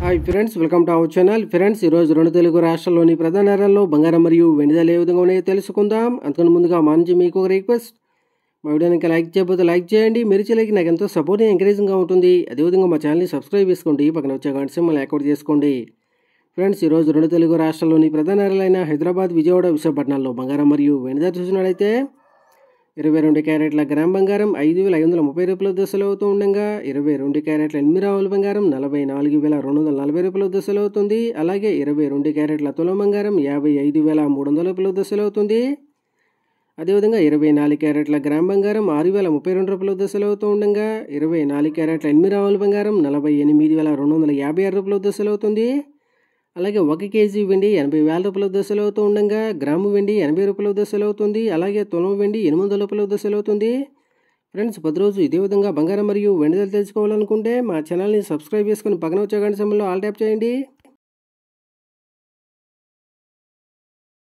hi friends welcome to our channel friends ఈరోజు రెండు తెలుగు రాష్ట్రాల్లోని ప్రధాన నగరాల్లో బంగారం మరియు వెండి ధరలు ఏ విధంగా ఉన్నాయో తెలుసుకుందాం అంతకన్నా ముందుగా మా నుంచి మీకు ఒక రిక్వెస్ట్ మా వీడియోని ఇంకా లైక్ చేయకపోతే లైక్ చేయండి మీరు చేయలేక నాకు ఎంతో సపోర్ట్ ఎంకరేజింగ్గా ఉంటుంది అదేవిధంగా మా ఛానల్ని సబ్స్క్రైబ్ చేసుకోండి పక్కన వచ్చే గంట సింబల్ యాక్టివేట్ చేసుకోండి ఫ్రెండ్స్ ఈరోజు రెండు తెలుగు రాష్ట్రాల్లోని ప్రధాన నగరాలైన హైదరాబాద్ విజయవాడ విశాఖపట్నాల్లో బంగారం మరియు వెండి ధర చూసినట్లయితే ఇరవై రెండు క్యారెట్ల గ్రామ్ బంగారం ఐదు వేల ఐదు వందల ముప్పై రూపాయల దశలు అవుతూ ఉండగా ఇరవై రెండు క్యారెట్ల ఎనిమిది రావుల బంగారం నలభై నాలుగు వేల రెండు వందల నలభై రూపాయల దశలు అవుతుంది అలాగే ఇరవై రెండు క్యారెట్ల తులం బంగారం యాభై ఐదు వేల మూడు వందల రూపాయల దశలు అవుతుంది అదేవిధంగా ఇరవై నాలుగు క్యారెట్ల గ్రామ్ బంగారం ఆరు వేల ముప్పై రెండు రూపాయల దశలు అవుతూ ఉండగా ఇరవై నాలుగు క్యారెట్ల ఎనిమిది రావుల బంగారం నలభై ఎనిమిది వేల రెండు వందల యాభై ఆరు రూపాయల దశలు అవుతుంది అలాగే ఒక కేజీ వెండి ఎనభై వేల రూపాయల దశలు అవుతూ ఉండగా గ్రాము వెండి ఎనభై రూపాయల దశలు అవుతుంది అలాగే తులం వెండి ఎనిమిది వందల రూపాయల దశలు అవుతుంది ఫ్రెండ్స్ ప్రతిరోజు ఇదే విధంగా బంగారం మరియు వెండి ధరలు తెలుసుకోవాలనుకుంటే మా ఛానల్ని సబ్స్క్రైబ్ చేసుకుని పక్కన వచ్చే గంట సమయంలో ఆల్ ట్యాప్ చేయండి